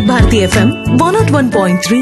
Bharati FM one nought one point three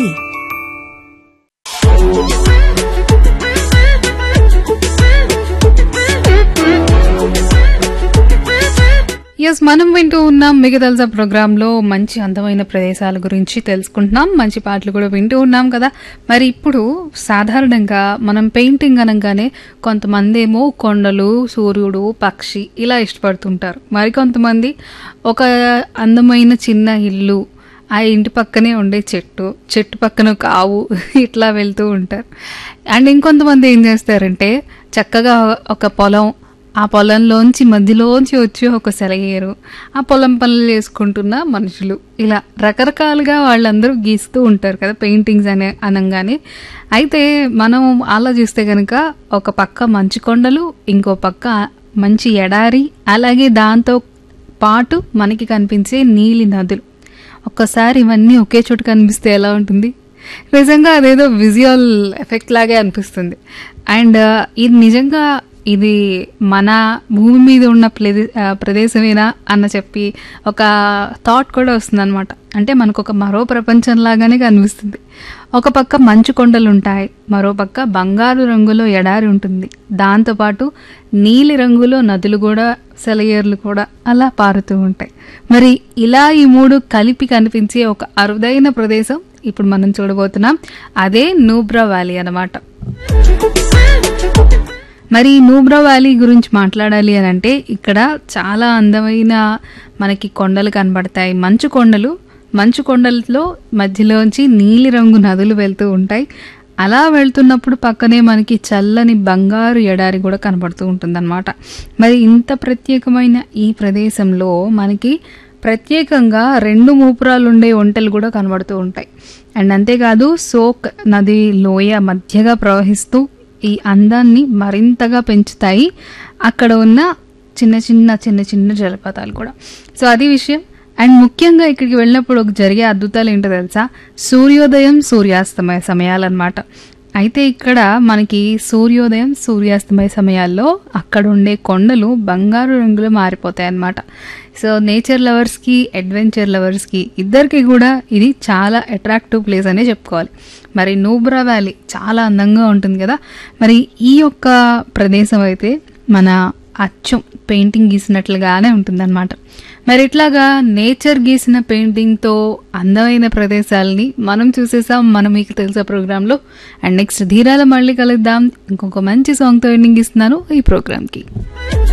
yes మనం వింటూ ఉన్నాం మీకు తెలుసా ప్రోగ్రాంలో మంచి అందమైన ప్రదేశాల గురించి తెలుసుకుంటున్నాం మంచి పాటలు కూడా వింటూ ఉన్నాం కదా మరి ఇప్పుడు సాధారణంగా మనం పెయింటింగ్ అనగానే కొంతమంది ఏమో కొండలు సూర్యుడు పక్షి ఇలా ఇష్టపడుతుంటారు మరి కొంతమంది ఒక అందమైన చిన్న ఇల్లు ఆ ఇంటి పక్కనే ఉండే చెట్టు చెట్టు పక్కన ఒక ఆవు ఇట్లా వెళ్తూ ఉంటారు అండ్ ఇంకొంతమంది ఏం చేస్తారంటే చక్కగా ఒక పొలం ఆ పొలంలోంచి మధ్యలోంచి వచ్చి ఒక సెలయేరు ఆ పొలం పనులు చేసుకుంటున్న మనుషులు ఇలా రకరకాలుగా వాళ్ళందరూ గీస్తూ ఉంటారు కదా పెయింటింగ్స్ అనే అనగానే అయితే మనం ఆలోచిస్తే కనుక ఒక పక్క మంచు కొండలు ఇంకో పక్క మంచి ఎడారి అలాగే దాంతో పాటు మనకి కనిపించే నీలి నదులు ఒక్కసారి ఇవన్నీ ఒకే చోట కనిపిస్తే ఎలా ఉంటుంది నిజంగా అదేదో విజువల్ ఎఫెక్ట్ లాగే అనిపిస్తుంది అండ్ ఇది నిజంగా ఇది మన భూమి మీద ఉన్న ప్రదే ఆ, ప్రదేశమేనా అన్న చెప్పి ఒక థాట్ కూడా వస్తుంది అనమాట అంటే మనకు ఒక మరో ప్రపంచం లాగానే కనిపిస్తుంది ఒక పక్క మంచు కొండలు ఉంటాయి మరో పక్క బంగారు రంగులో ఎడారి ఉంటుంది దాంతోపాటు నీలి రంగులో నదులు కూడా సెలయేర్లు కూడా అలా పారుతూ ఉంటాయి మరి ఇలా ఈ మూడు కలిపి కనిపించే ఒక అరుదైన ప్రదేశం ఇప్పుడు మనం చూడబోతున్నాం అదే నూబ్రా వ్యాలీ అన్నమాట మరి నూబ్రా వ్యాలీ గురించి మాట్లాడాలి అని అంటే ఇక్కడ చాలా అందమైన మనకి కొండలు కనబడతాయి మంచు కొండలు మంచు కొండలలో మధ్యలోంచి నీలి రంగు నదులు వెళ్తూ ఉంటాయి అలా వెళ్తున్నప్పుడు పక్కనే మనకి చల్లని బంగారు ఎడారి కూడా కనబడుతూ ఉంటుందన్నమాట మరి ఇంత ప్రత్యేకమైన ఈ ప్రదేశంలో మనకి ప్రత్యేకంగా రెండు మూపురాలు ఉండే ఒంటెలు కూడా కనబడుతూ ఉంటాయి అండ్ అంతేకాదు సోక్ నది లోయ మధ్యగా ప్రవహిస్తూ ఈ అందాన్ని మరింతగా పెంచుతాయి అక్కడ ఉన్న చిన్న చిన్న చిన్న చిన్న జలపాతాలు కూడా సో అది విషయం అండ్ ముఖ్యంగా ఇక్కడికి వెళ్ళినప్పుడు ఒక జరిగే అద్భుతాలు ఏంటో తెలుసా సూర్యోదయం సూర్యాస్తమయ సమయాలన్నమాట అయితే ఇక్కడ మనకి సూర్యోదయం సూర్యాస్తమయ సమయాల్లో అక్కడ ఉండే కొండలు బంగారు రంగులో మారిపోతాయి అన్నమాట సో నేచర్ లవర్స్కి అడ్వెంచర్ లవర్స్కి ఇద్దరికి కూడా ఇది చాలా అట్రాక్టివ్ ప్లేస్ అనే చెప్పుకోవాలి మరి నూబ్రా వ్యాలీ చాలా అందంగా ఉంటుంది కదా మరి ఈ యొక్క ప్రదేశం అయితే మన అచ్చం పెయింటింగ్ గీసినట్లుగానే ఉంటుందన్నమాట మరి ఇట్లాగా నేచర్ గీసిన పెయింటింగ్తో అందమైన ప్రదేశాలని మనం చూసేసాం మనం మీకు తెలుసా ప్రోగ్రాంలో అండ్ నెక్స్ట్ ధీరాల మళ్ళీ కలుద్దాం ఇంకొక మంచి సాంగ్తో ఎండింగ్ ఇస్తున్నాను ఈ ప్రోగ్రామ్కి